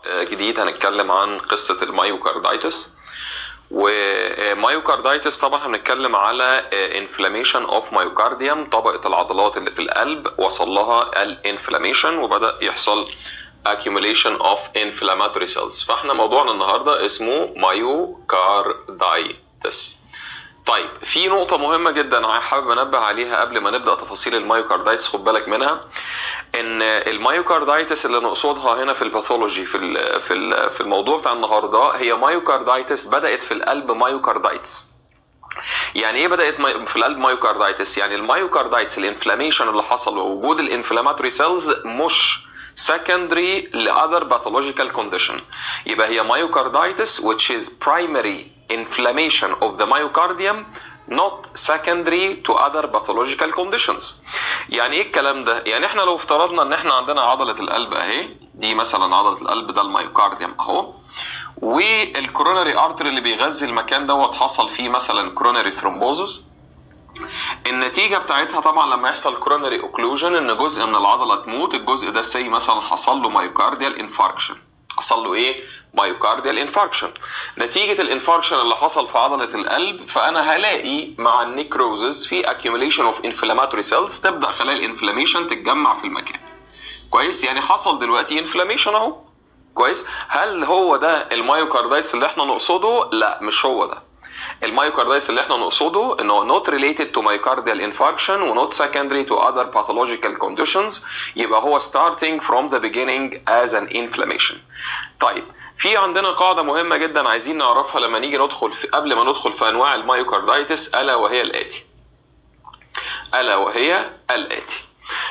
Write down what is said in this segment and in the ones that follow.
جديد هنتكلم عن قصة المايوكاردايتس ومايوكاردايتس طبعا هنتكلم على انفلاميشن اوف مايوكارديوم طبقة العضلات اللي في القلب وصل لها الانفلاميشن وبدأ يحصل accumulation of inflammatory cells فاحنا موضوعنا النهارده اسمه مايوكاردايتس طيب في نقطة مهمة جدا حابب انبه عليها قبل ما نبدأ تفاصيل المايوكاردايتس خد بالك منها ان المايوكاردايتس اللي نقصدها هنا في الباثولوجي في ال في ال في الموضوع بتاع النهارده هي مايوكاردايتس بدأت في القلب مايوكاردايتس يعني ايه بدات في القلب مايوكاردايتس يعني المايوكاردايتس الانفلاميشن اللي حصل ووجود الانفلاماتوري سيلز مش secondary لother pathological condition يبقى هي myocarditis which is primary inflammation of the myocardium not secondary to other pathological conditions يعني ايه الكلام ده يعني احنا لو افترضنا ان احنا عندنا عضلة القلب اهي دي مثلا عضلة القلب ده الميوكارديوم اهو والكوروناري ارتري اللي بيغذي المكان دوت حصل فيه مثلا كوروناري ثرومبوزس النتيجه بتاعتها طبعا لما يحصل كوروناري اوكلوجن ان جزء من العضله تموت الجزء ده سي مثلا حصل له مايوكارديال انفاركشن حصل له ايه مايوكارديال انفاركشن نتيجه الانفاركشن اللي حصل في عضله القلب فانا هلاقي مع النيكروزز في accumulation اوف انفلاماتوري سيلز تبدا خلايا الانفلاميشن تتجمع في المكان كويس يعني حصل دلوقتي انفلاميشن اهو كويس هل هو ده المايوكاردايتس اللي احنا نقصده لا مش هو ده المايوكاردايتس اللي احنا نقصده ان هو not related to myocardial infarction و not secondary to other pathological conditions يبقى هو starting from the beginning as an inflammation. طيب في عندنا قاعدة مهمة جدا عايزين نعرفها لما نيجي ندخل في قبل ما ندخل في انواع المايوكاردايتس الا وهي الاتي. الا وهي الاتي.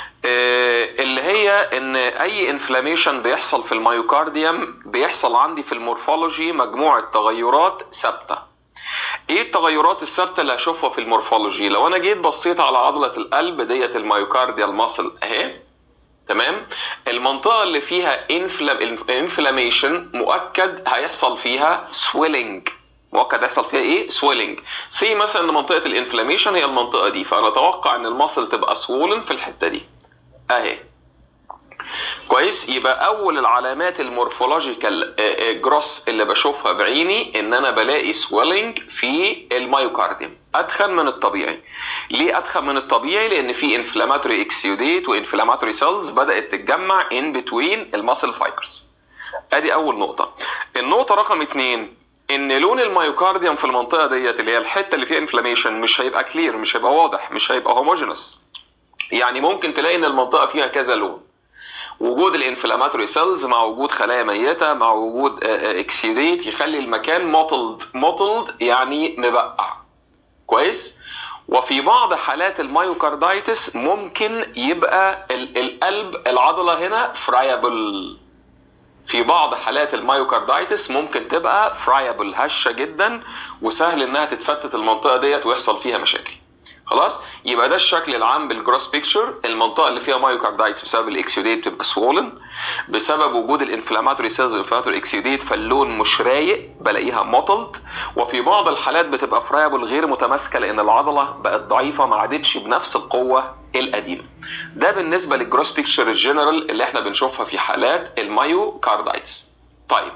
اللي هي ان اي انفلاميشن بيحصل في الميوكارديوم بيحصل عندي في المورفولوجي مجموعه تغيرات ثابته ايه التغيرات الثابته اللي هشوفها في المورفولوجي لو انا جيت بصيت على عضله القلب ديت الميوكارديال ماسل اهي تمام المنطقه اللي فيها انفلاميشن مؤكد هيحصل فيها سويلنج مؤكد هيحصل فيها ايه سويلنج سي مثلا ان منطقه الانفلاميشن هي المنطقه دي فانا اتوقع ان الماسل تبقى سوولن في الحته دي اهي كويس يبقى اول العلامات المورفولوجيكال جروس اللي بشوفها بعيني ان انا بلاقي سويلنج في الميوكارديوم ادخن من الطبيعي ليه ادخن من الطبيعي لان في انفلاماتوري اكسيوديت وانفلاماتوري سيلز بدات تتجمع ان بتوين الماسل فايبرز ادي اول نقطه النقطه رقم اتنين ان لون الميوكارديوم في المنطقه ديت اللي هي الحته اللي فيها انفلاميشن مش هيبقى كلير مش هيبقى واضح مش هيبقى هوموجينس يعني ممكن تلاقي ان المنطقه فيها كذا لون وجود الانفلاماتوري سيلز مع وجود خلايا ميته مع وجود اكسيديت يخلي المكان موتلد موتلد يعني مبقع كويس وفي بعض حالات المايوكاردايتس ممكن يبقى القلب العضله هنا فرايبل في بعض حالات المايوكاردايتس ممكن تبقى فرايبل هشه جدا وسهل انها تتفتت المنطقه ديت ويحصل فيها مشاكل خلاص يبقى ده الشكل العام بالجروس بيكتشر المنطقه اللي فيها مايوكاردايتس بسبب الاكسيوديت بتبقى سوولن بسبب وجود الانفلاماتوري سيلز والانفلاماتوري اكسيوديت فاللون مش رايق بلاقيها موتلد وفي بعض الحالات بتبقى فرايبل غير متماسكه لان العضله بقت ضعيفه ما عادتش بنفس القوه القديمه ده بالنسبه للجروس بيكتشر الجنرال اللي احنا بنشوفها في حالات المايوكاردايتس طيب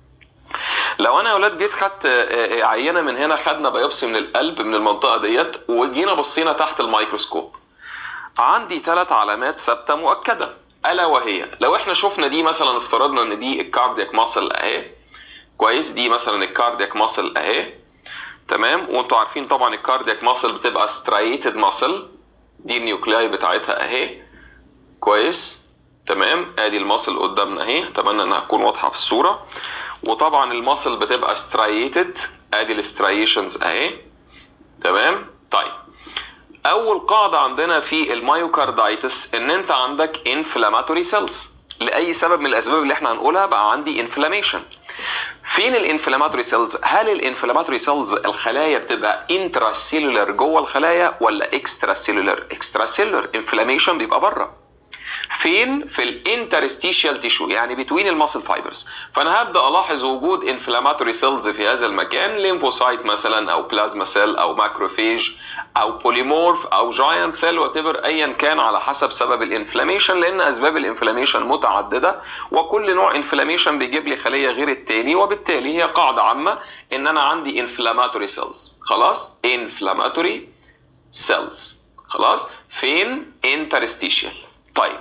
لو انا يا اولاد جيت خدت عينه من هنا خدنا بايوبسي من القلب من المنطقه ديت وجينا بصينا تحت الميكروسكوب عندي ثلاث علامات ثابته مؤكده الا وهي لو احنا شفنا دي مثلا افترضنا ان دي الكاردياك ماسل اهي كويس دي مثلا الكاردياك ماسل اهي تمام وانتوا عارفين طبعا الكاردياك ماسل بتبقى سترايتد ماسل دي النيوكلاي بتاعتها اهي كويس تمام ادي الماسل قدامنا اهي اتمنى انها تكون واضحه في الصوره وطبعا الماسل بتبقى سترايتد ادي السترايشنز اهي تمام طيب اول قاعده عندنا في المايوكاردايتس ان انت عندك انفلاماتوري سيلز لاي سبب من الاسباب اللي احنا هنقولها بقى عندي انفلاميشن فين الانفلاماتوري سيلز هل الانفلاماتوري سيلز الخلايا بتبقى انترا سيلولر جوه الخلايا ولا اكسترا سيلولر اكسترا سيلولر انفلاميشن بيبقى بره فين في الانترستيشيال تيشو يعني بتوين الماسل فايبرز فانا هبدا الاحظ وجود انفلاماتوري سيلز في هذا المكان ليمفوسايت مثلا او بلازما سيل او ماكروفيج او بوليمورف او جاينت سيل وات ايا كان على حسب سبب الانفلاميشن لان اسباب الانفلاميشن متعدده وكل نوع انفلاميشن بيجيب لي خليه غير التاني وبالتالي هي قاعده عامه ان انا عندي انفلاماتوري سيلز خلاص انفلاماتوري سيلز خلاص فين انترستيشيال طيب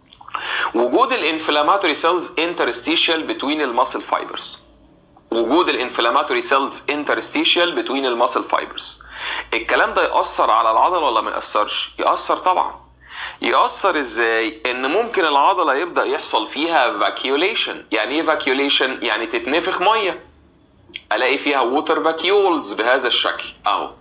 وجود الانفلاماتوري سيلز انترستيشيال بتوين الماسل فايبرز وجود الانفلاماتوري سيلز انترستيشيال بتوين الماسل فايبرز الكلام ده يأثر على العضله ولا ما يأثرش يأثر طبعا يأثر ازاي ان ممكن العضله يبدا يحصل فيها فاكيوليشن يعني ايه فاكيوليشن يعني تتنفخ ميه الاقي فيها ووتر فاكيولز بهذا الشكل اهو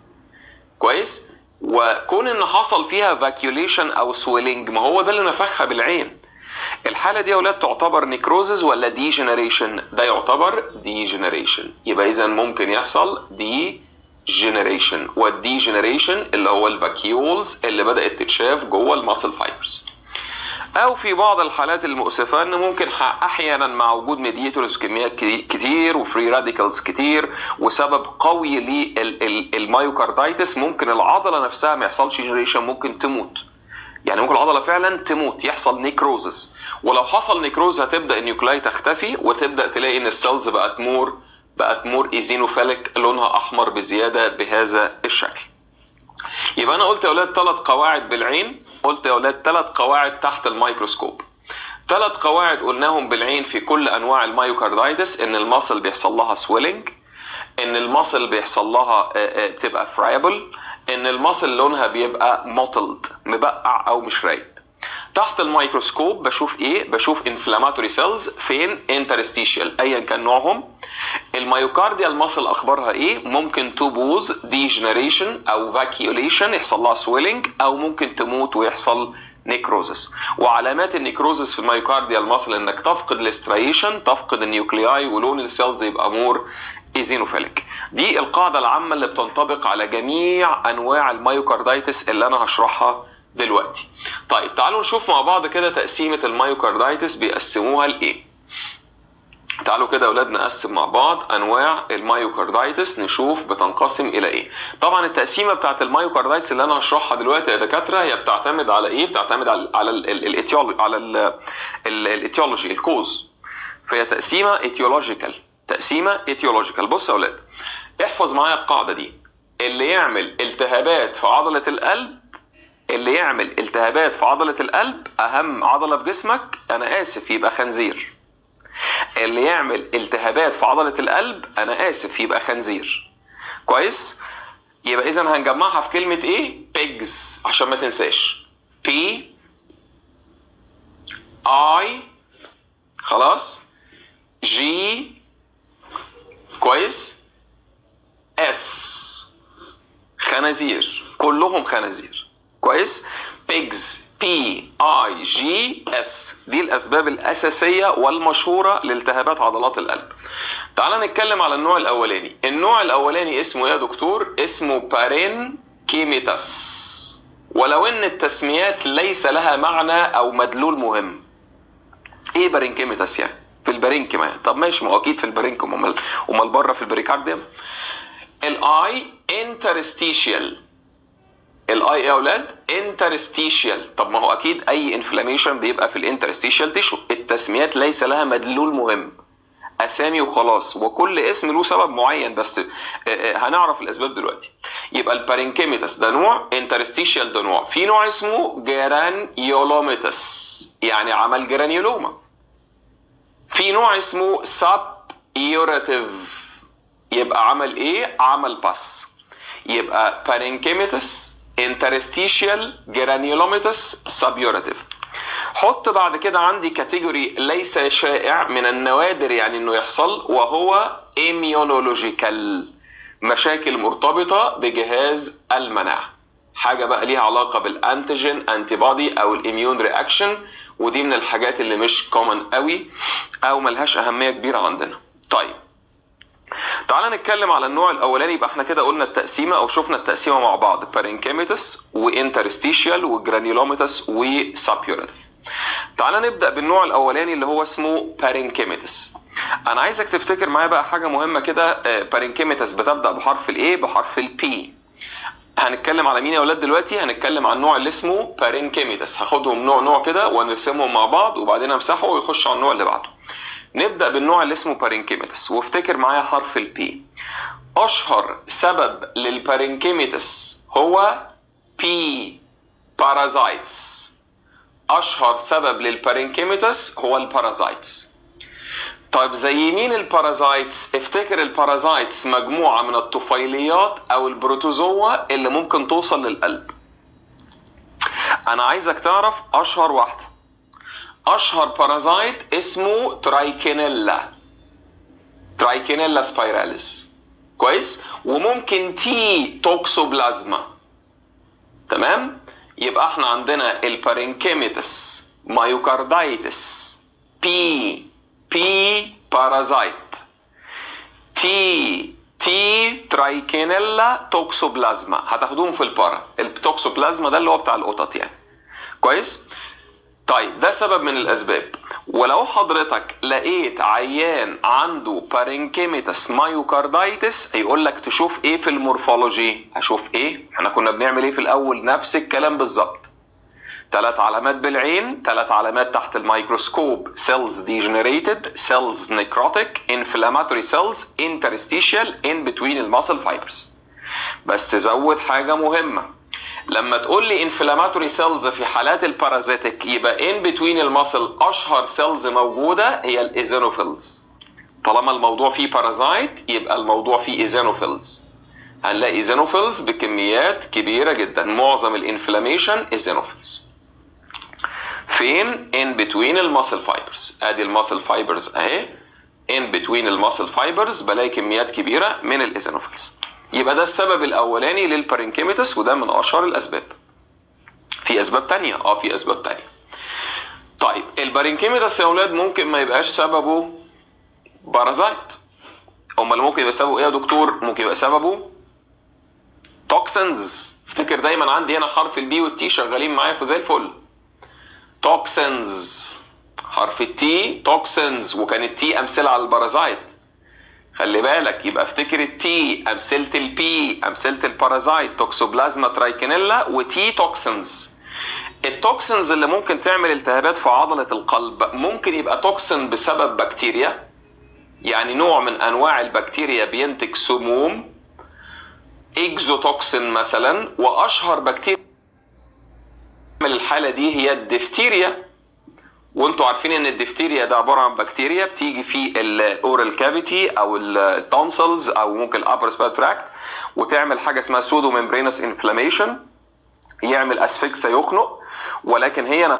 كويس وكون ان حصل فيها فاكيوليشن او سويلنج ما هو ده اللي نفخها بالعين الحالة دي يا ولاد تعتبر نيكروزز ولا ديجنريشن؟ ده يعتبر ديجنريشن يبقى إذا ممكن يحصل دي جنريشن والديجنريشن اللي هو الفاكيولز اللي بدأت تتشاف جوه الماسل فايبرز او في بعض الحالات المؤسفه ان ممكن احيانا مع وجود ميديتورز كميات كتير وفري راديكالز كتير وسبب قوي للمايوكاردايتس ممكن العضله نفسها ما يحصلش جنريشن ممكن تموت يعني ممكن العضله فعلا تموت يحصل نيكروزس ولو حصل نيكروز هتبدا النيوكلاي تختفي وتبدا تلاقي ان السيلز بقت مور بقت مور ايزينوفيليك لونها احمر بزياده بهذا الشكل يبقى انا قلت يا اولاد ثلاث قواعد بالعين قلت يا اولاد ثلاث قواعد تحت الميكروسكوب ثلاث قواعد قلناهم بالعين في كل انواع المايوكاردايتس ان المصل بيحصل لها سويلنج ان المصل بيحصل لها بتبقى فرايبل ان المصل لونها بيبقى موتلد مبقع او مش رايق تحت الميكروسكوب بشوف ايه بشوف انفلاماتوري سيلز فين انترستيشيال ايا كان نوعهم الميوكارديال ماسل اخبارها ايه ممكن تبوظ ديجنريشن او فاكيوليشن يحصل لها سويلنج او ممكن تموت ويحصل نيكروزس وعلامات النيكروزس في الميوكارديال ماسل انك تفقد الاستريشن تفقد النيوكلياي ولون السيلز يبقى مور ايزينوفيليك دي القاعده العامه اللي بتنطبق على جميع انواع الميوكاردايتس اللي انا هشرحها دلوقتي طيب تعالوا نشوف مع بعض كده تقسيمه الميوكاردايتس بيقسموها لايه تعالوا كده يا اولاد نقسم مع بعض انواع المايوكاردايتس نشوف بتنقسم الى ايه طبعا التقسيمه بتاعت المايوكاردايتس اللي انا هشرحها دلوقتي يا دكاتره هي بتعتمد على ايه بتعتمد على على الايتيولوجي على الايتيولوجي الكوز فهي تقسيمه ايتيولوجيكال تقسيمه ايتيولوجيكال بص يا اولاد احفظ معايا القاعده دي اللي يعمل التهابات في عضله القلب اللي يعمل التهابات في عضله القلب اهم عضله في جسمك انا اسف يبقى خنزير اللي يعمل التهابات في عضله القلب انا اسف يبقى خنزير كويس يبقى اذا هنجمعها في كلمه ايه بيجز عشان ما تنساش بي اي خلاص جي كويس اس خنازير كلهم خنازير كويس بيجز بي اي جي اس دي الاسباب الاساسيه والمشهوره لالتهابات عضلات القلب تعال نتكلم على النوع الاولاني النوع الاولاني اسمه يا دكتور اسمه بارين كيميتاس ولو ان التسميات ليس لها معنى او مدلول مهم ايه بارينكيميتاس يعني في البارينكيما طب ماشي ما هو اكيد في البارينكيما امال امال بره في البريكارديوم الاي انترستيشيال الاي يا اولاد انترستيشيال طب ما هو اكيد اي انفلاميشن بيبقى في الانترستيشيال تيشو التسميات ليس لها مدلول مهم اسامي وخلاص وكل اسم له سبب معين بس هنعرف الاسباب دلوقتي يبقى البارينكيميتاس ده نوع انترستيشيال ده نوع في نوع اسمه جرانيولوميتاس يعني عمل جرانيولوما في نوع اسمه ساب يوراتيف يبقى عمل ايه عمل باس يبقى بارينكيميتاس انترستيشيال جرانيولوميتس سابيوراتيف حط بعد كده عندي كاتيجوري ليس شائع من النوادر يعني انه يحصل وهو ايميونولوجيكال مشاكل مرتبطه بجهاز المناعه حاجه بقى ليها علاقه بالانتيجين انتي بودي او الاميون رياكشن ودي من الحاجات اللي مش كومن قوي او ملهاش اهميه كبيره عندنا طيب تعال نتكلم على النوع الاولاني يبقى احنا كده قلنا التقسيمه او شفنا التقسيمه مع بعض بارينكيميتس وانترستيشيال وجرانيولوميتس وسابيوراتيف تعال نبدا بالنوع الاولاني اللي هو اسمه بارينكيميتس انا عايزك تفتكر معايا بقى حاجه مهمه كده بارينكيميتس بتبدا بحرف الايه بحرف البي هنتكلم على مين يا اولاد دلوقتي هنتكلم عن النوع اللي اسمه بارينكيميتس هاخدهم نوع نوع كده ونرسمهم مع بعض وبعدين امسحه ويخش على النوع اللي بعده نبدا بالنوع اللي اسمه بارينكيميتس وافتكر معايا حرف البي اشهر سبب للبارينكيميتس هو بي بارازايتس اشهر سبب للبارينكيميتس هو البارازايتس طيب زي مين البارازايتس افتكر البارازايتس مجموعة من الطفيليات او البروتوزوا اللي ممكن توصل للقلب انا عايزك تعرف اشهر واحدة اشهر بارازايت اسمه ترايكينيلا ترايكينيلا سبايراليس كويس وممكن تي توكسوبلازما تمام يبقى احنا عندنا البارينكيميتس مايوكاردايتس بي بي بارازايت تي تي ترايكينيلا توكسوبلازما هتاخدوهم في البارا التوكسوبلازما ده اللي هو بتاع القطط يعني كويس طيب ده سبب من الاسباب ولو حضرتك لقيت عيان عنده بارينكيميتس مايوكاردايتس هيقول لك تشوف ايه في المورفولوجي هشوف ايه احنا كنا بنعمل ايه في الاول نفس الكلام بالظبط ثلاث علامات بالعين ثلاث علامات تحت الميكروسكوب cells degenerated cells necrotic inflammatory cells interstitial in between المسل فايبرز بس زود حاجة مهمة لما تقول لي انفلاماتوري سيلز في حالات البارازيتك يبقى ان بتوين المسل اشهر سيلز موجوده هي الايزينوفيلز طالما الموضوع فيه بارازايت يبقى الموضوع فيه ايزينوفيلز هنلاقي ايزينوفيلز بكميات كبيره جدا معظم الانفلاميشن ايزينوفيلز فين ان بتوين المسل فايبرز ادي المسل فايبرز اهي ان بتوين المسل فايبرز بلاقي كميات كبيره من الايزينوفيلز يبقى ده السبب الاولاني للبارينكيميتس وده من اشهر الاسباب في اسباب تانية اه في اسباب تانية طيب البارينكيميتس يا اولاد ممكن ما يبقاش سببه بارازايت امال ممكن يبقى سببه ايه يا دكتور ممكن يبقى سببه توكسنز افتكر دايما عندي هنا حرف البي والتي شغالين معايا في زي الفل توكسنز حرف التي توكسنز وكان التي امثله على البارازايت خلي بالك يبقى افتكر التي امثله البي امثله البارازايت توكسوبلازما ترايكينيلا وتي توكسنز التوكسنز اللي ممكن تعمل التهابات في عضله القلب ممكن يبقى توكسن بسبب بكتيريا يعني نوع من انواع البكتيريا بينتج سموم اكزوتوكسين مثلا واشهر بكتيريا الحاله دي هي الدفتيريا وانتوا عارفين ان الدفتيريا ده عباره عن بكتيريا بتيجي في الاورال كافيتي او التونسلز او ممكن الابر تراكت وتعمل حاجه اسمها سودو ميمبرينس انفلاميشن يعمل اسفكسا يخنق ولكن هي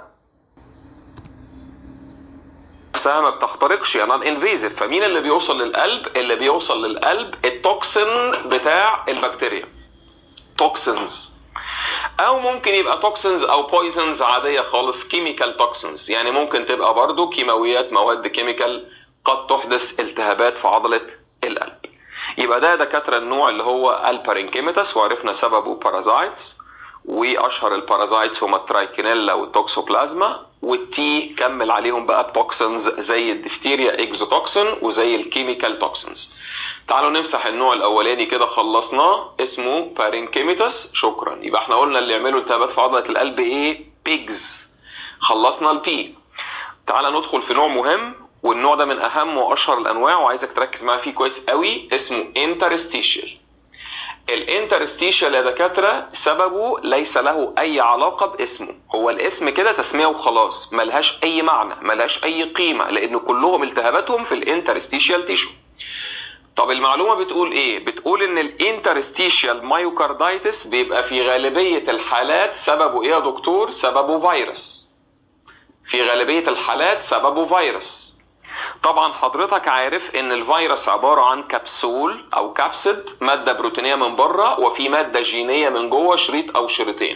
نفسها ما بتخترقش يعني انفيزيف فمين اللي بيوصل للقلب اللي بيوصل للقلب التوكسين بتاع البكتيريا توكسينز او ممكن يبقى توكسينز او بويزنز عاديه خالص كيميكال توكسينز يعني ممكن تبقى برضو كيماويات مواد كيميكال قد تحدث التهابات في عضله القلب يبقى ده دكاتره النوع اللي هو البارينكيميتس وعرفنا سببه بارازايتس واشهر البارازايتس هما الترايكينيلا والتوكسوبلازما والتي كمل عليهم بقى بتوكسنز زي الدفتيريا اكزوتوكسين وزي الكيميكال توكسنز تعالوا نمسح النوع الاولاني كده خلصناه اسمه بارينكيميتس شكرا يبقى احنا قلنا اللي يعملوا التهابات في عضله القلب ايه بيجز خلصنا البي تعال ندخل في نوع مهم والنوع ده من اهم واشهر الانواع وعايزك تركز معايا فيه كويس قوي اسمه انترستيشيال الانترستيشيال يا دكاتره سببه ليس له اي علاقه باسمه هو الاسم كده تسميه وخلاص ملهاش اي معنى ملهاش اي قيمه لان كلهم التهاباتهم في الانترستيشيال تيشو طب المعلومه بتقول ايه بتقول ان الانترستيشيال مايوكاردايتس بيبقى في غالبيه الحالات سببه ايه يا دكتور سببه فيروس في غالبيه الحالات سببه فيروس طبعا حضرتك عارف ان الفيروس عباره عن كبسول او كبسد ماده بروتينيه من بره وفي ماده جينيه من جوه شريط او شريطين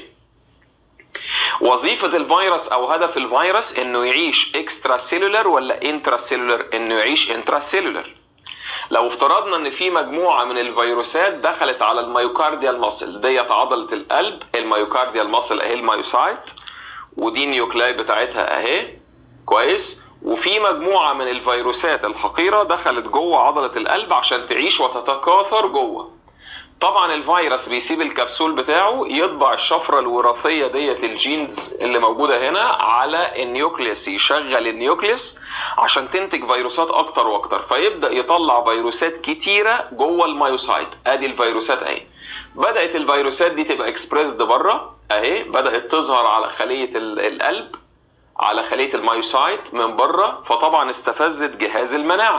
وظيفة الفيروس أو هدف الفيروس إنه يعيش اكسترا سيلولر ولا انترا سيلولر؟ إنه يعيش انترا سيلولر. لو افترضنا إن في مجموعة من الفيروسات دخلت على الميوكارديال ماسل ديت عضلة القلب الميوكارديال ماسل أهي المايوسايت ودي النيوكلاي بتاعتها أهي كويس وفي مجموعه من الفيروسات الحقيره دخلت جوه عضله القلب عشان تعيش وتتكاثر جوه طبعا الفيروس بيسيب الكبسول بتاعه يطبع الشفره الوراثيه ديت الجينز اللي موجوده هنا على النيوكليس يشغل النيوكليس عشان تنتج فيروسات اكتر واكتر فيبدا يطلع فيروسات كتيره جوه المايوسايت ادي الفيروسات اهي بدات الفيروسات دي تبقى اكسبريسد بره اهي بدات تظهر على خليه القلب على خليه المايوسايت من بره فطبعا استفزت جهاز المناعه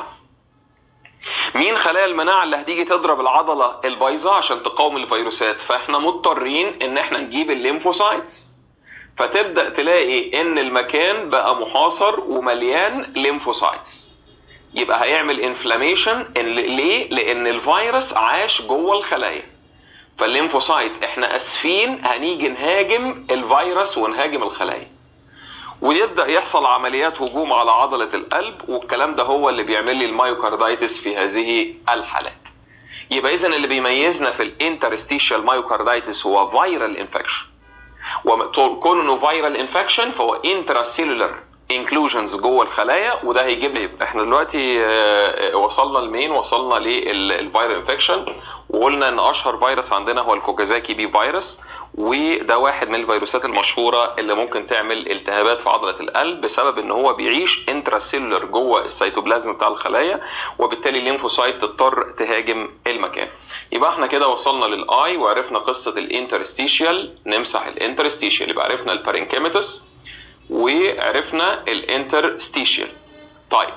مين خلايا المناعة اللي هتيجي تضرب العضلة البايظة عشان تقاوم الفيروسات فاحنا مضطرين ان احنا نجيب الليمفوسايتس فتبدأ تلاقي ان المكان بقى محاصر ومليان ليمفوسايتس يبقى هيعمل انفلاميشن ليه؟ لان الفيروس عاش جوه الخلايا فالليمفوسايت احنا اسفين هنيجي نهاجم الفيروس ونهاجم الخلايا ويبدا يحصل عمليات هجوم على عضله القلب والكلام ده هو اللي بيعمل لي المايوكاردايتس في هذه الحالات يبقى اذا اللي بيميزنا في الانترستيشال مايوكاردايتس هو فيرال انفكشن وكون انه فيرال انفكشن فهو انتراسيلولر انكلوجنز جوه الخلايا وده هيجيب لي احنا دلوقتي وصلنا لمين وصلنا للفيرال انفكشن وقلنا ان اشهر فيروس عندنا هو الكوكازاكي بي فيروس وده واحد من الفيروسات المشهوره اللي ممكن تعمل التهابات في عضله القلب بسبب ان هو بيعيش انتراسيلولر جوه السيتوبلازم بتاع الخلايا وبالتالي الليمفوسايت تضطر تهاجم المكان يبقى احنا كده وصلنا للاي وعرفنا قصه الانترستيشيال نمسح الانترستيشيال يبقى عرفنا البارينكيماتس وعرفنا الانترستيشيال طيب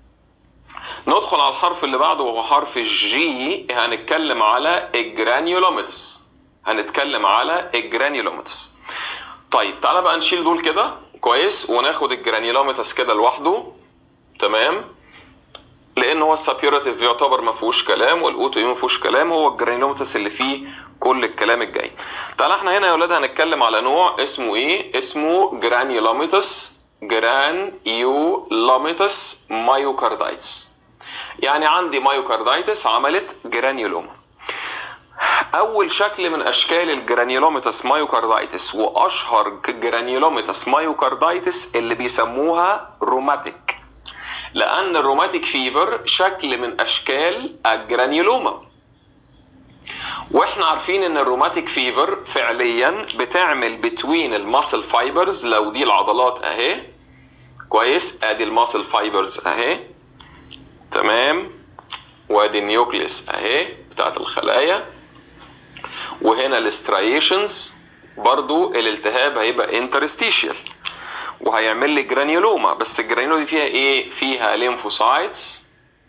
ندخل على الحرف اللي بعده وهو حرف الجي هنتكلم على الجرانيولوميتس هنتكلم على الجرانيولوميتس طيب تعالى بقى نشيل دول كده كويس وناخد الجرانيولوميتس كده لوحده تمام لان هو السابيوراتيف يعتبر ما فيهوش كلام والاوتو ما فيهوش كلام هو الجرانيولوميتس اللي فيه كل الكلام الجاي تعالى احنا هنا يا ولاد هنتكلم على نوع اسمه ايه اسمه جرانيولوميتس جرانيولوميتس مايوكاردايتس يعني عندي مايوكاردايتس عملت جرانيولوما اول شكل من اشكال الجرانيولوميتس مايوكاردايتس واشهر جرانيولوميتس مايوكاردايتس اللي بيسموها روماتيك لان الروماتيك فيفر شكل من اشكال الجرانيولوما واحنا عارفين ان الروماتيك فيفر فعليا بتعمل بتوين الماسل فايبرز لو دي العضلات اهي كويس ادي الماسل فايبرز اهي تمام وادي النيوكليس اهي بتاعت الخلايا وهنا الاسترايشنز برضو الالتهاب هيبقى انترستيشيال وهيعمل لي جرانيولوما بس الجرانيولوما دي فيها ايه فيها ليمفوسايتس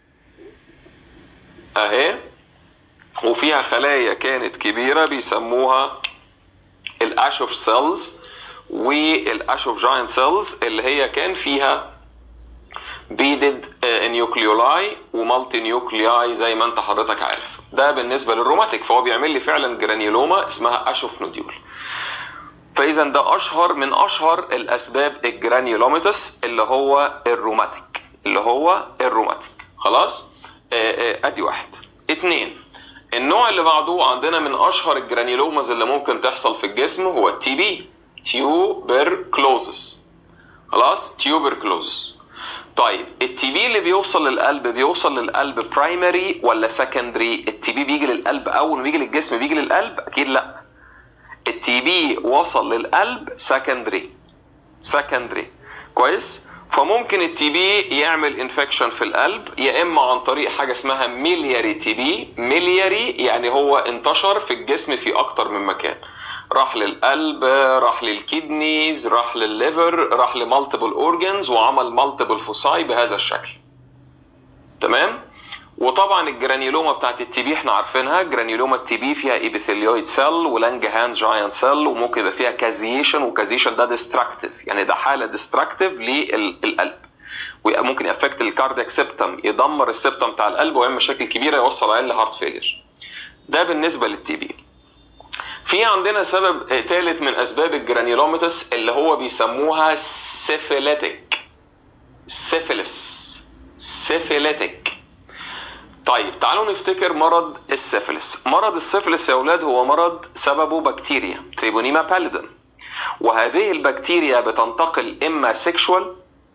اهي وفيها خلايا كانت كبيره بيسموها الاشوف سيلز والاشوف جاينت سيلز اللي هي كان فيها بيدد نيوكليولاي ومالتي نيوكلياي زي ما انت حضرتك عارف ده بالنسبه للروماتيك فهو بيعمل لي فعلا جرانيولوما اسمها اشوف نوديول فاذا ده اشهر من اشهر الاسباب الجرانيولوميتس اللي هو الروماتيك اللي هو الروماتيك خلاص ادي واحد اتنين النوع اللي بعده عندنا من اشهر الجرانيولومز اللي ممكن تحصل في الجسم هو التي بي تيوبركلوزس خلاص تيوبركلوزس طيب التي بي اللي بيوصل للقلب بيوصل للقلب برايمري ولا سكندري التي بي بيجي للقلب اول ما بيجي للجسم بيجي للقلب اكيد لا التي بي وصل للقلب سكندري سكندري كويس فممكن التي بي يعمل انفكشن في القلب يا اما عن طريق حاجه اسمها ميلياري تي بي ميلياري يعني هو انتشر في الجسم في اكتر من مكان راح للقلب راح للكيدنيز راح للليفر راح لمالتيبل اورجنز وعمل مالتيبل فوساي بهذا الشكل تمام وطبعا الجرانيولوما بتاعت التي بي احنا عارفينها جرانيولوما التي بي فيها ايبيثيليويد سيل ولانجهان جاينت سيل وممكن يبقى فيها كازيشن وكازيشن ده ديستراكتيف يعني ده حاله ديستراكتيف للقلب وممكن يأفكت الكاردياك سيبتم يدمر السيبتم بتاع القلب ويعمل مشاكل كبيره يوصل عيال لهارت فيلير ده بالنسبه للتي بي في عندنا سبب ثالث من اسباب الجرانيولوميتس اللي هو بيسموها سيفيليتك سيفيلس سيفيليتك طيب تعالوا نفتكر مرض السيفلس مرض السيفلس يا اولاد هو مرض سببه بكتيريا تريبونيما باليدن وهذه البكتيريا بتنتقل اما سيكشوال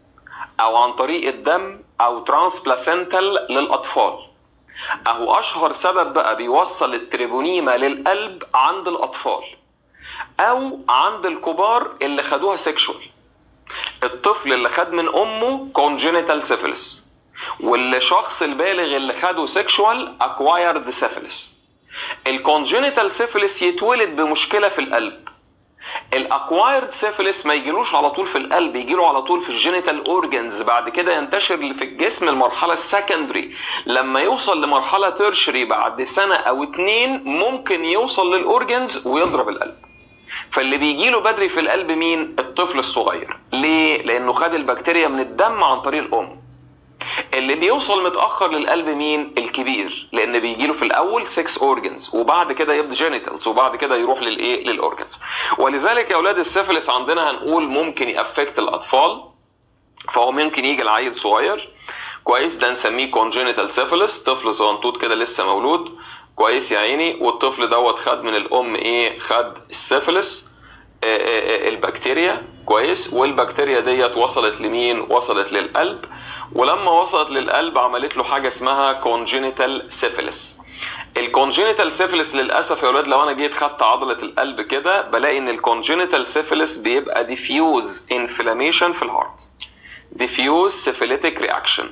او عن طريق الدم او ترانسبلاسنتال للاطفال اهو اشهر سبب بقى بيوصل التريبونيما للقلب عند الاطفال او عند الكبار اللي خدوها سيكشوال الطفل اللي خد من امه congenital syphilis والشخص البالغ اللي خده سيكشوال acquired syphilis الكونجينيتال سيفيلس يتولد بمشكله في القلب الاكوايرد سيفيلس ما يجيلوش على طول في القلب يجيله على طول في الجينيتال اورجنز بعد كده ينتشر في الجسم المرحله السكندري لما يوصل لمرحله تيرشري بعد سنه او اتنين ممكن يوصل للاورجنز ويضرب القلب فاللي بيجيله بدري في القلب مين الطفل الصغير ليه لانه خد البكتيريا من الدم عن طريق الام اللي بيوصل متاخر للقلب مين الكبير لان بيجيله في الاول 6 اورجنز وبعد كده يبدا جينيتالز وبعد كده يروح للايه للاورجنز ولذلك يا اولاد السيفلس عندنا هنقول ممكن يأفكت الاطفال فهو ممكن يجي العيل صغير كويس ده نسميه كونجينيتال سيفلس طفل صغنطوط كده لسه مولود كويس يا عيني والطفل دوت خد من الام ايه خد السيفلس البكتيريا كويس والبكتيريا ديت وصلت لمين وصلت للقلب ولما وصلت للقلب عملت له حاجه اسمها كونجينيتال سيفيلس الكونجينيتال سيفيلس للاسف يا ولاد لو انا جيت خدت عضله القلب كده بلاقي ان الكونجينيتال سيفيلس بيبقى ديفيوز انفلاميشن في الهارت ديفيوز سيفيليتيك رياكشن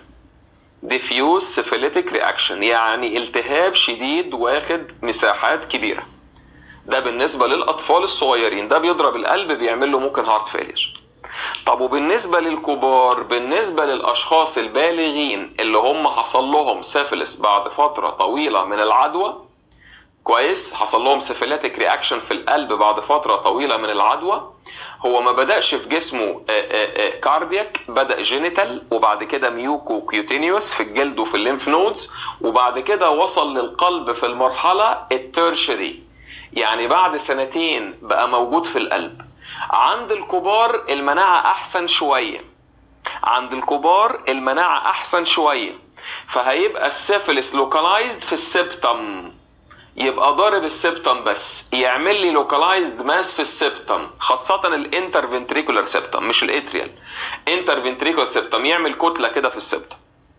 ديفيوز سيفيليتيك رياكشن يعني التهاب شديد واخد مساحات كبيره ده بالنسبه للاطفال الصغيرين ده بيضرب القلب بيعمل له ممكن هارت فيلير طب وبالنسبة للكبار بالنسبة للأشخاص البالغين اللي هم حصل لهم سيفلس بعد فترة طويلة من العدوى كويس حصل لهم سيفيلاتيك رياكشن في القلب بعد فترة طويلة من العدوى هو ما بدأش في جسمه كاردياك بدأ جينيتال وبعد كده ميوكو كيوتينيوس في الجلد وفي الليمف نودز وبعد كده وصل للقلب في المرحلة التيرشري يعني بعد سنتين بقى موجود في القلب عند الكبار المناعة أحسن شوية عند الكبار المناعة أحسن شوية فهيبقى السيفلس لوكالايزد في السبتم يبقى ضارب السبتم بس يعمل لي لوكالايزد ماس في السبتم خاصة الانترفنتريكولار سبتم مش الاتريال انترفنتريكولار سبتم يعمل كتلة كده في السبتم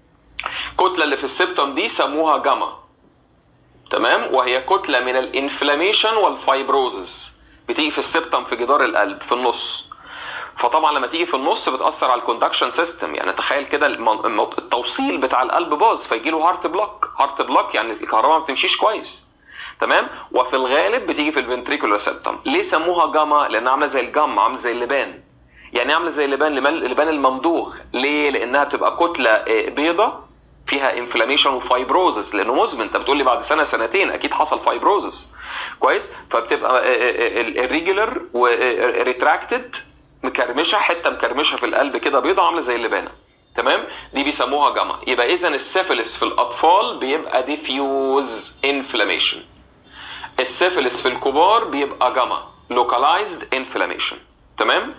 الكتلة اللي في السبتم دي سموها جاما تمام وهي كتلة من الانفلاميشن والفايبروزز بتيجي في السبتم في جدار القلب في النص فطبعا لما تيجي في النص بتاثر على الكوندكشن سيستم يعني تخيل كده التوصيل بتاع القلب باظ فيجي له هارت بلوك هارت بلوك يعني الكهرباء ما بتمشيش كويس تمام وفي الغالب بتيجي في الفنتريكولار سيبتم ليه سموها جاما لانها عامله زي الجم عامله زي اللبان يعني عامله زي اللبان اللبان الممضوغ ليه لانها بتبقى كتله بيضه فيها انفلاميشن وفايبروزس لانه مزمن انت بتقول لي بعد سنه سنتين اكيد حصل فايبروزس كويس فبتبقى الريجولر وريتراكتد مكرمشه حته مكرمشه في القلب كده بيضه عامله زي اللبانه تمام دي بيسموها جاما يبقى اذا السيفلس في الاطفال بيبقى ديفيوز انفلاميشن السيفلس في الكبار بيبقى جاما لوكالايزد انفلاميشن تمام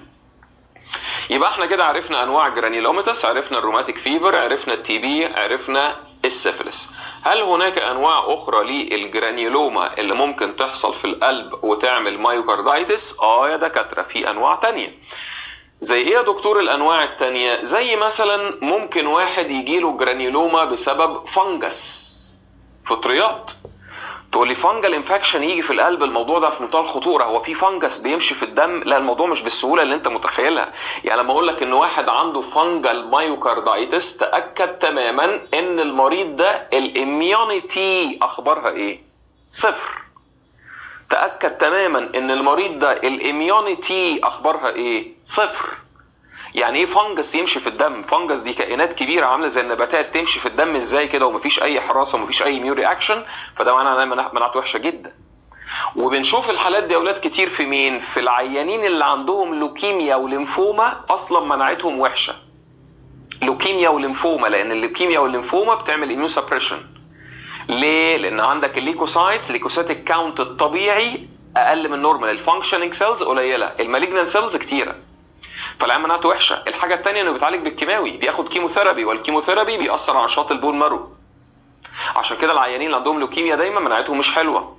يبقى احنا كده عرفنا انواع الجرانيلوميتس عرفنا الروماتيك فيفر عرفنا التي بي عرفنا السيفلس هل هناك انواع اخرى للجرانيولوما اللي ممكن تحصل في القلب وتعمل مايوكاردايتس اه يا دكاتره في انواع تانية زي ايه يا دكتور الانواع التانية زي مثلا ممكن واحد يجيله جرانيولوما بسبب فنجس فطريات تقول لي فانجل انفكشن يجي في القلب الموضوع ده في منتهى الخطوره هو في فانجس بيمشي في الدم لا الموضوع مش بالسهوله اللي انت متخيلها يعني لما اقول لك ان واحد عنده فانجل مايوكاردايتس تاكد تماما ان المريض ده الاميونيتي اخبارها ايه صفر تاكد تماما ان المريض ده الاميونيتي اخبارها ايه صفر يعني ايه فانجس يمشي في الدم فانجس دي كائنات كبيره عامله زي النباتات تمشي في الدم ازاي كده ومفيش اي حراسه ومفيش اي ميو رياكشن فده معناه انها مناعته وحشه جدا وبنشوف الحالات دي اولاد كتير في مين في العيانين اللي عندهم لوكيميا وليمفوما اصلا مناعتهم وحشه لوكيميا وليمفوما لان اللوكيميا والليمفوما بتعمل اميون سبريشن ليه لان عندك الليكوسايتس الليكوسيتيك كاونت الطبيعي اقل من نورمال الفانكشننج سيلز قليله المالجنال سيلز كتيره فالعيان مناعته وحشه الحاجه الثانيه انه بيتعالج بالكيماوي بياخد كيموثيرابي والكيموثيرابي بيأثر على نشاط البون مارو عشان كده العيانين اللي عندهم لوكيميا دايما مناعتهم مش حلوه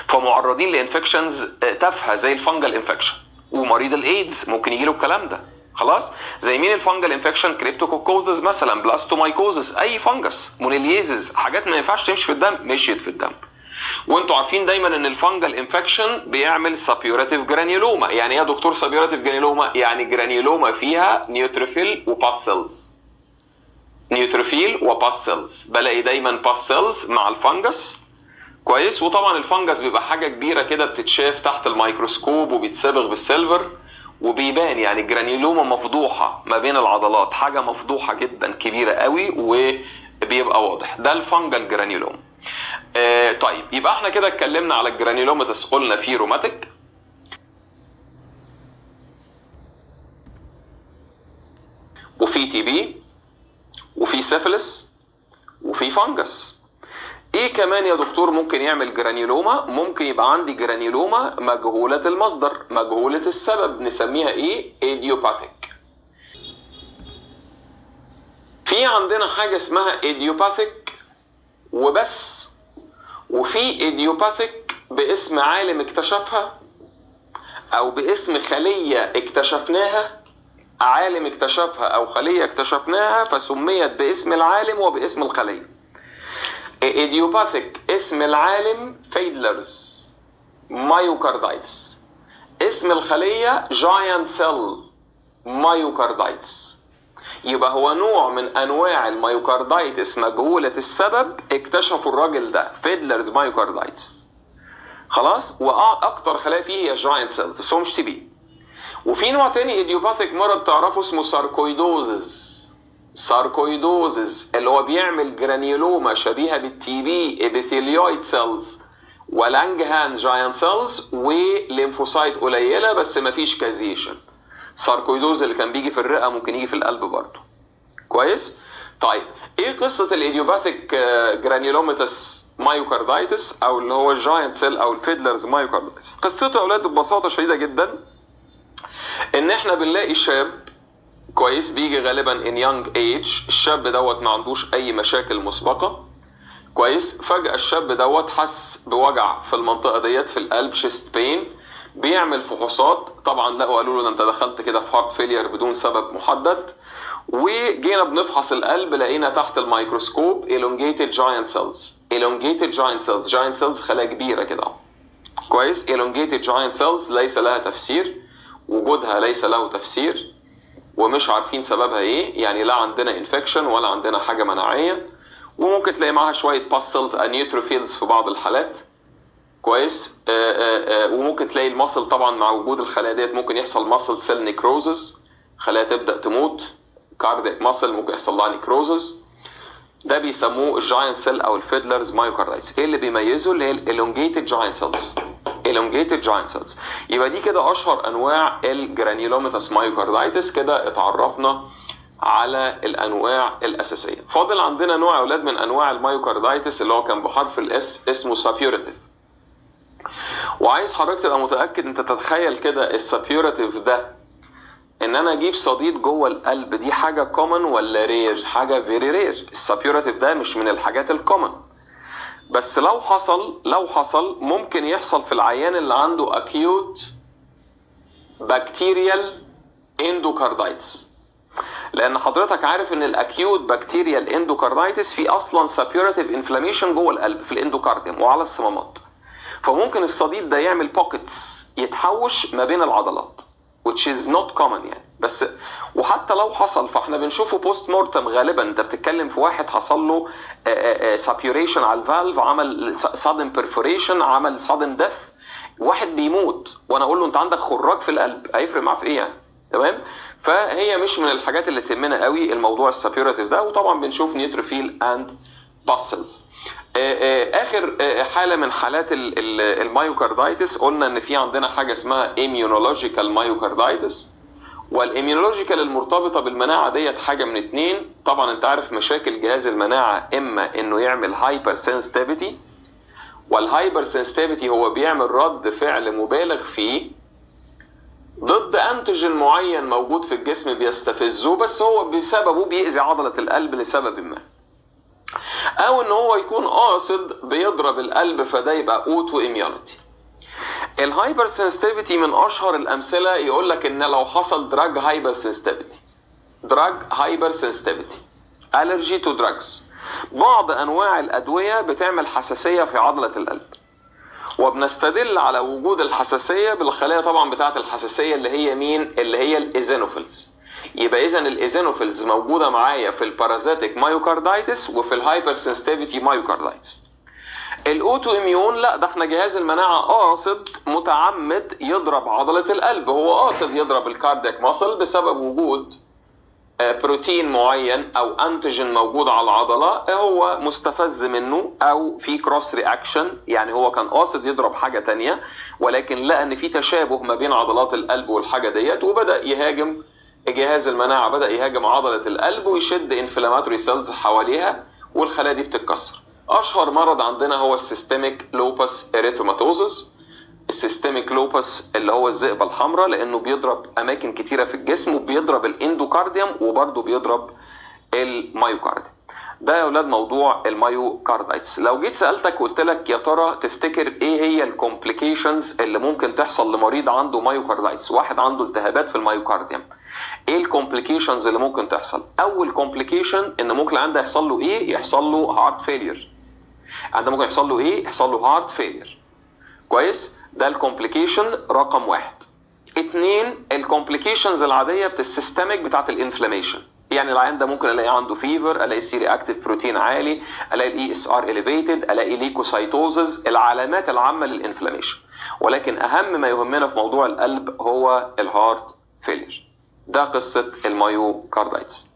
فمعرضين لانفكشنز تافهه زي الفنجل انفكشن ومريض الايدز ممكن يجي له الكلام ده خلاص زي مين الفانجل انفكشن كريبتوكوكوزز مثلا بلاستومايكوزز اي فانجس مونيليزز حاجات ما ينفعش تمشي في الدم مشيت في الدم وانتوا عارفين دايما ان الفانجل انفكشن بيعمل سابيوراتيف جرانيولوما يعني ايه يا دكتور سابيوراتيف جرانيولوما يعني جرانيولوما فيها نيوتروفيل وباسلز نيوتروفيل وباسلز بلاقي دايما باسلز مع الفانجس كويس وطبعا الفانجس بيبقى حاجه كبيره كده بتتشاف تحت الميكروسكوب وبيتصبغ بالسيلفر وبيبان يعني الجرانيولوما مفضوحه ما بين العضلات حاجه مفضوحه جدا كبيره قوي وبيبقى واضح ده الفانجل جرانيولوما آه طيب يبقى احنا كده اتكلمنا على الجرانيولوماتس قلنا في روماتيك وفي تي بي وفي سيفلس وفي فانجس ايه كمان يا دكتور ممكن يعمل جرانيولوما ممكن يبقى عندي جرانيولوما مجهولة المصدر مجهولة السبب نسميها ايه ايديوباثيك في عندنا حاجة اسمها ايديوباثيك وبس وفي ايديوباثيك باسم عالم اكتشفها او باسم خلية اكتشفناها عالم اكتشفها او خلية اكتشفناها فسميت باسم العالم وباسم الخلية ايديوباثيك اسم العالم فيدلرز مايوكاردايتس اسم الخلية جاينت سيل مايوكاردايتس يبقى هو نوع من انواع المايوكاردايتس مجهولة السبب اكتشفوا الراجل ده فيدلرز مايوكاردايتس خلاص واكتر خلايا فيه هي جاينت سيلز بس هو مش تي بي وفي نوع تاني ايديوباثيك مرض تعرفه اسمه ساركويدوزز ساركويدوزز اللي هو بيعمل جرانيولوما شبيهه بالتي بي ابيثيليويد سيلز ولانجهان جاينت سيلز وليمفوسايت قليله بس مفيش كازيشن ساركويدوز اللي كان بيجي في الرئه ممكن يجي في القلب برضه كويس طيب ايه قصه الايديوباثيك جرانيولوماتس مايوكاردايتس او اللي هو الجاينت سيل او الفيدلرز مايوكاردايتس قصته يا اولاد ببساطه شديده جدا ان احنا بنلاقي شاب كويس بيجي غالبا ان يونج ايج الشاب دوت ما عندوش اي مشاكل مسبقه كويس فجاه الشاب دوت حس بوجع في المنطقه ديت في القلب شيست بين بيعمل فحوصات طبعا لقوا قالوا له ده انت دخلت كده في هارت فيلير بدون سبب محدد وجينا بنفحص القلب لقينا تحت الميكروسكوب elongated giant cells elongated giant cells giant cells خلايا كبيره كده كويس elongated giant cells ليس لها تفسير وجودها ليس له تفسير ومش عارفين سببها ايه يعني لا عندنا انفكشن ولا عندنا حاجه مناعيه وممكن تلاقي معاها شويه باسلز نيوتروفيلز في بعض الحالات كويس آآ آآ وممكن تلاقي المصل طبعا مع وجود الخلايا ديت ممكن يحصل مصل سيل نيكروزس خلايا تبدا تموت كاردياك ماسل ممكن يحصل لها نيكروزس ده بيسموه الجاينت سيل او الفيدلرز مايوكاردايتس ايه اللي بيميزه اللي هي الالونجيتد جاينت سيلز elongated giant cells يبقى دي كده اشهر انواع الجرانيولوماتس مايوكاردايتس كده اتعرفنا على الانواع الاساسيه فاضل عندنا نوع يا اولاد من انواع المايوكاردايتس اللي هو كان بحرف الاس اسمه سابيوريتيف وعايز حضرتك تبقى متاكد انت تتخيل كده السابيوريتيف ده ان انا اجيب صديد جوه القلب دي حاجه كومن ولا رير حاجه فيري رير السابيوريتيف ده مش من الحاجات الكومن بس لو حصل لو حصل ممكن يحصل في العيان اللي عنده اكيوت بكتيريال اندوكاردايتس لان حضرتك عارف ان الاكيوت بكتيريال اندوكاردايتس في اصلا سابيوريتيف انفلاميشن جوه القلب في الاندوكارديوم وعلى الصمامات فممكن الصديد ده يعمل بوكيتس يتحوش ما بين العضلات which is not common يعني بس وحتى لو حصل فاحنا بنشوفه بوست مورتم غالبا انت بتتكلم في واحد حصل له سابيوريشن على الفالف عمل سادن بيرفوريشن عمل سادن ديث واحد بيموت وانا اقول له انت عندك خراج في القلب هيفرق معاه في ايه يعني تمام فهي مش من الحاجات اللي تهمنا قوي الموضوع السابيوريتيف ده وطبعا بنشوف نيوتروفيل اند باسلز اخر حاله من حالات المايوكاردايتس قلنا ان في عندنا حاجه اسمها immunological مايوكاردايتس والاميونولوجيكال المرتبطه بالمناعه ديت حاجه من اتنين طبعا انت عارف مشاكل جهاز المناعه اما انه يعمل هايبر سنسيتيفيتي والهايبر سنسيتيفيتي هو بيعمل رد فعل مبالغ فيه ضد انتيجين معين موجود في الجسم بيستفزه بس هو بسببه بيأذي عضله القلب لسبب ما او ان هو يكون قاصد بيضرب القلب فده يبقى اوتو اميونيتي الهايبر سنسيتيفيتي من اشهر الامثله يقول لك ان لو حصل دراج هايبر سنسيتيفيتي دراج هايبر سنسيتيفيتي الرجي تو دراجز بعض انواع الادويه بتعمل حساسيه في عضله القلب وبنستدل على وجود الحساسيه بالخلايا طبعا بتاعه الحساسيه اللي هي مين اللي هي الايزينوفيلز يبقى اذا الايزينوفيلز موجوده معايا في البارازيتيك مايوكاردايتس وفي الهايبر سنسيتيفيتي مايوكاردايتس الاوتو اميون لا ده احنا جهاز المناعه قاصد متعمد يضرب عضله القلب هو قاصد يضرب الكاردياك ماسل بسبب وجود بروتين معين او انتيجين موجود على العضله هو مستفز منه او في كروس رياكشن يعني هو كان قاصد يضرب حاجه تانية ولكن لقى ان في تشابه ما بين عضلات القلب والحاجه ديت وبدا يهاجم جهاز المناعه بدا يهاجم عضله القلب ويشد انفلاماتوري سيلز حواليها والخلايا دي بتتكسر اشهر مرض عندنا هو السيستميك لوباس اريثروماتوزس السيستميك لوباس اللي هو الذئبه الحمراء لانه بيضرب اماكن كتيره في الجسم وبيضرب الاندوكارديوم وبرضه بيضرب المايوكارديوم ده يا اولاد موضوع المايوكاردايتس لو جيت سالتك قلت لك يا ترى تفتكر ايه هي الكومبليكيشنز اللي ممكن تحصل لمريض عنده مايوكاردايتس واحد عنده التهابات في المايوكارديوم ايه الكومبليكيشنز اللي ممكن تحصل اول كومبليكيشن ان ممكن عنده يحصل له ايه يحصل له هارت فيلير عنده ممكن يحصل له ايه يحصل له هارت فيلير كويس ده الكومبليكيشن رقم واحد اتنين الكومبليكيشنز العاديه بتاع السيستميك بتاعت الانفلاميشن يعني العيان ده ممكن الاقي عنده فيفر الاقي سي رياكتيف بروتين عالي الاقي الاي اس ار اليفيتد الاقي ليكوسايتوزز العلامات العامه للانفلاميشن ولكن اهم ما يهمنا في موضوع القلب هو الهارت فيلير ده قصه المايوكاردايتس